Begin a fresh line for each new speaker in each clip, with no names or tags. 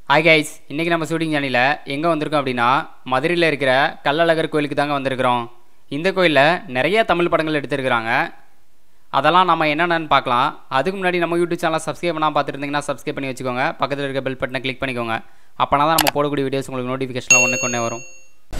hi guys இன்றைக்கி நம்ம shooting சேனலில் எங்கே வந்திருக்கோம் அப்படின்னா மதுரையில் இருக்கிற கள்ளழகர் கோயிலுக்கு தாங்க வந்திருக்கிறோம் இந்த கோயிலில் நிறைய தமிழ் படங்கள் எடுத்திருக்கிறாங்க அதெல்லாம் நம்ம என்னென்னு பார்க்கலாம் அதுக்கு முன்னாடி நம்ம யூடியூப் சேனலை சப்ஸ்கிரைப் பண்ணால் பார்த்துருந்தீங்கன்னா சப்ஸ்கிரைப் பண்ணி வச்சுக்கோங்க பக்கத்தில் இருக்க பெல் பட்டனை கிளிக் பண்ணிக்கோங்க அப்போனா தான் நம்ம போடக்கூடிய வீடியோஸ் உங்களுக்கு நோட்டிஃபிகேஷனில் ஒன்றுக்கு ஒன்றே வரும்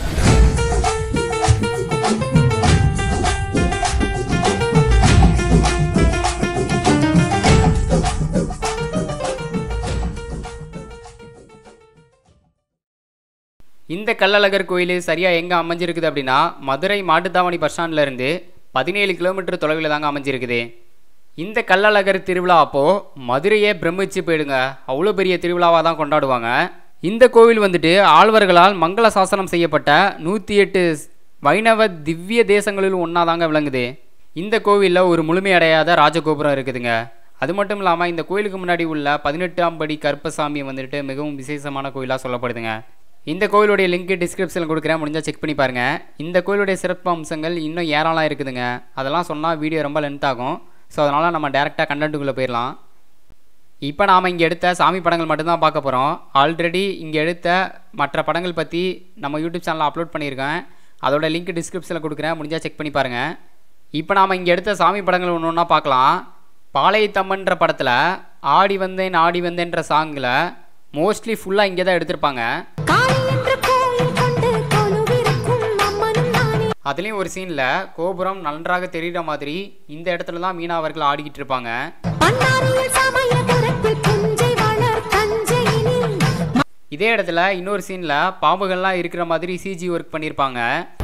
இந்த கள்ளழகர் கோயில் சரியாக எங்கே அமைஞ்சிருக்குது அப்படின்னா மதுரை மாட்டுத்தாவணி பஸ் ஸ்டாண்ட்ல இருந்து பதினேழு கிலோமீட்டர் தொலைவில் தாங்க அமைஞ்சிருக்குது இந்த கள்ளழகர் திருவிழா அப்போது மதுரையே பிரமிச்சு போயிடுங்க அவ்வளோ பெரிய திருவிழாவாக தான் கொண்டாடுவாங்க இந்த கோவில் வந்துட்டு ஆழ்வர்களால் மங்கள சாசனம் செய்யப்பட்ட நூற்றி எட்டு வைணவ திவ்ய தேசங்களில் ஒன்றா தாங்க விளங்குது இந்த கோவிலில் ஒரு முழுமையடையாத ராஜகோபுரம் இருக்குதுங்க அது மட்டும் இல்லாமல் இந்த கோயிலுக்கு முன்னாடி உள்ள பதினெட்டாம் படி கருப்பசாமி வந்துட்டு மிகவும் விசேஷமான கோயிலாக சொல்லப்படுதுங்க இந்த கோயிலுடைய லிங்க் டிஸ்கிரிப்ஷனில் கொடுக்குறேன் முடிஞ்சால் செக் பண்ணி பாருங்கள் இந்த கோயிலுடைய சிறப்பு அம்சங்கள் இன்னும் ஏராளம் இருக்குதுங்க அதெல்லாம் சொன்னால் வீடியோ ரொம்ப லென்த் ஆகும் ஸோ அதனால் நம்ம டேரெக்டாக கண்டென்ட்டுக்குள்ளே போயிடலாம் இப்போ நாம் இங்கே எடுத்த சாமி படங்கள் மட்டும்தான் பார்க்க போகிறோம் ஆல்ரெடி இங்கே எடுத்த மற்ற படங்கள் பற்றி நம்ம யூடியூப் சேனலில் அப்லோட் பண்ணியிருக்கேன் அதோட லிங்க் டிஸ்கிரிப்ஷனில் கொடுக்குறேன் முடிஞ்சால் செக் பண்ணி பாருங்கள் இப்போ நாம் இங்கே எடுத்த சாமி படங்கள் ஒன்று ஒன்றா பார்க்கலாம் பாளையத்தம்மன்ற படத்தில் ஆடி வந்தேன் ஆடி வந்தேன்ற சாங்கில் மோஸ்ட்லி ஃபுல்லாக இங்கே தான் எடுத்திருப்பாங்க
காளி என்ற கோயில் கொண்டு கொலுவிருக்கும் அம்மனும் நானே
அதுலேயும் ஒரு சீனில் கோபுரம் நன்றாக தெரிகிற மாதிரி இந்த இடத்துல தான் மீனா அவர்கள் ஆடிக்கிட்டு இருப்பாங்க
பண்டாரியில் சமயபுரத்தில் புஞ்சை வளர் தஞ்சையினில்
இதே இடத்துல இன்னொரு சீனில் பாம்புகள்லாம் இருக்கிற மாதிரி சிஜி ஒர்க் பண்ணியிருப்பாங்க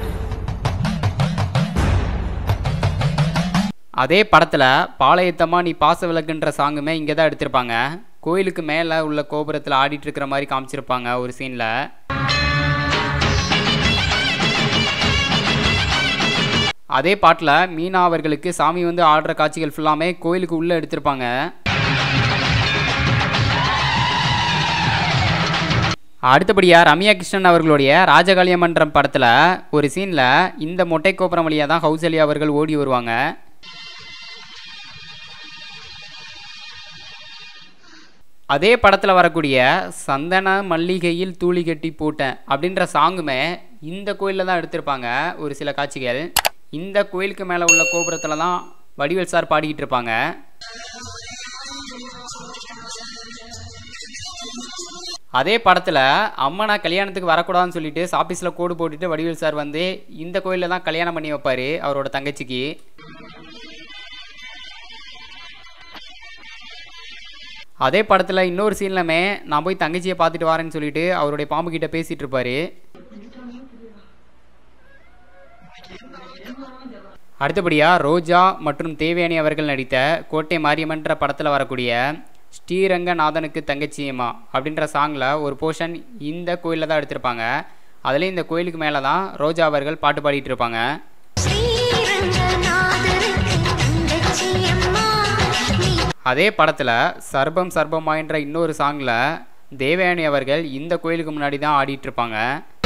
அதே படத்தில் பாளையத்தம்மா நீ பாச விளக்குன்ற சாங்குமே இங்கே தான் எடுத்திருப்பாங்க கோயிலுக்கு மேலே உள்ள கோபுரத்தில் ஆடிட்டு இருக்கிற மாதிரி காமிச்சிருப்பாங்க ஒரு சீனில் அதே பாட்டில் மீனா அவர்களுக்கு சாமி வந்து ஆடுற காட்சிகள் ஃபுல்லாமே கோயிலுக்கு உள்ளே எடுத்திருப்பாங்க அடுத்தபடியாக ரம்யா கிருஷ்ணன் அவர்களுடைய ராஜகாளியமன்றம் படத்தில் ஒரு சீனில் இந்த மொட்டை கோபுரம் வழியாக தான் ஹவுசலி அவர்கள் ஓடி வருவாங்க அதே படத்தில் வரக்கூடிய சந்தன மல்லிகையில் தூளி கட்டி பூட்டேன் அப்படின்ற சாங்குமே இந்த கோயிலில் தான் எடுத்திருப்பாங்க ஒரு சில காட்சிகள் இந்த கோயிலுக்கு மேலே உள்ள கோபுரத்தில் தான் வடிவேல் சார் பாடிக்கிட்டு இருப்பாங்க அதே படத்தில் அம்மனை கல்யாணத்துக்கு வரக்கூடாதுன்னு சொல்லிட்டு ஆஃபீஸில் கோடு போட்டுட்டு வடிவேல் சார் வந்து இந்த கோயிலில் தான் கல்யாணம் பண்ணி வைப்பார் அவரோட தங்கச்சிக்கு அதே படத்தில் இன்னொரு சீன்லமே நான் போய் தங்கச்சியை பார்த்துட்டு வரேன்னு சொல்லிட்டு அவருடைய பாம்பு கிட்ட பேசிட்டு இருப்பாரு அடுத்தபடியாக ரோஜா மற்றும் தேவயானி அவர்கள் நடித்த கோட்டை மாரியம்மன்ற படத்தில் வரக்கூடிய ஸ்ரீரங்கநாதனுக்கு தங்கச்சியம்மா அப்படின்ற சாங்கில் ஒரு போர்ஷன் இந்த கோயிலில் தான் எடுத்திருப்பாங்க அதுலேயும் இந்த கோயிலுக்கு மேலே தான் ரோஜா அவர்கள் பாட்டு பாடிட்டு இருப்பாங்க
ஸ்ரீரங்கநாதருக்கு தங்கச்சி அம்மா நீ
அதே படத்தில் சர்பம் சர்பமாயின்ற இன்னொரு சாங்கில் தேவயானி அவர்கள் இந்த கோயிலுக்கு முன்னாடி தான் ஆடிட்டு இருப்பாங்க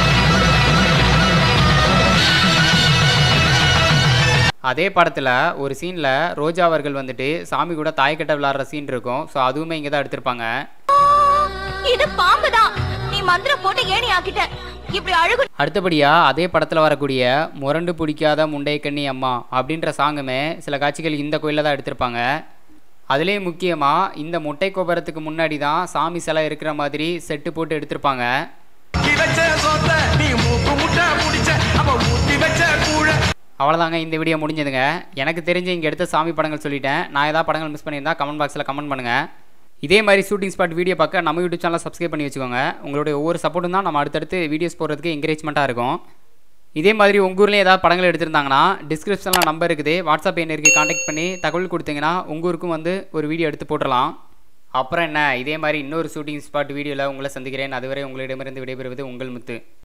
அதே படத்தில் ஒரு சீனில் ரோஜா அவர்கள் வந்துட்டு சாமி கூட தாய்க்கட்டை விளாட்ற சீன் இருக்கும் ஸோ அதுவுமே இங்கே தான் எடுத்திருப்பாங்க
இது பாம்புதான் நீ மந்திரம் போட்டு ஏணி ஆக்கிட்ட இப்படி அழுகு
அடுத்தபடியாக அதே படத்தில் வரக்கூடிய முரண்டு பிடிக்காத முண்டைக்கண்ணி அம்மா அப்படின்ற சாங்குமே சில காட்சிகள் இந்த கோயிலில் தான் எடுத்திருப்பாங்க அதுலேயும் முக்கியமாக இந்த முட்டை கோபுரத்துக்கு முன்னாடி தான் சாமி சிலை இருக்கிற மாதிரி செட்டு போட்டு எடுத்திருப்பாங்க
ஊத்தி வச்ச சொத்த நீ மூக்கு முட்டை முடிச்ச அப்ப ஊத்தி வச்ச கூழ
அவ்வளோதாங்க இந்த வீடியோ முடிஞ்சதுங்க எனக்கு தெரிஞ்சு இங்கே எடுத்த சாமி படங்கள் சொல்லிட்டேன் நான் ஏதாவது படங்கள் மிஸ் பண்ணியிருந்தா கமெண்ட் பாக்ஸில் கமெண்ட் பண்ணுங்கள் இதே மாதிரி ஷூட்டிங் ஸ்பாட் வீடியோ பார்க்க நம்ம யூடியூப் சேனலை சப்ஸ்கிரைப் பண்ணி வச்சுக்கோங்க உங்களுடைய ஒவ்வொரு சப்போர்ட்டும் தான் நம்ம அடுத்தடுத்து வீடியோஸ் போடுறதுக்கு என்கரேஜ்மெண்ட்டாக இருக்கும் இதே மாதிரி உங்கள் ஊர்லேயும் ஏதாவது படங்கள் எடுத்திருந்தாங்கன்னா டிஸ்கிரிப்ஷனில் நம்பர் இருக்குது வாட்ஸ்அப் எண் இருக்குது காண்டாக்ட் பண்ணி தகவல் கொடுத்தீங்கன்னா உங்கள் ஊருக்கும் வந்து ஒரு வீடியோ எடுத்து போட்டுடலாம் அப்புறம் என்ன இதே மாதிரி இன்னொரு ஷூட்டிங் ஸ்பாட் வீடியோவில் உங்களை சந்திக்கிறேன் அதுவரை உங்களிடமிருந்து விடைபெறுவது உங்கள் முத்து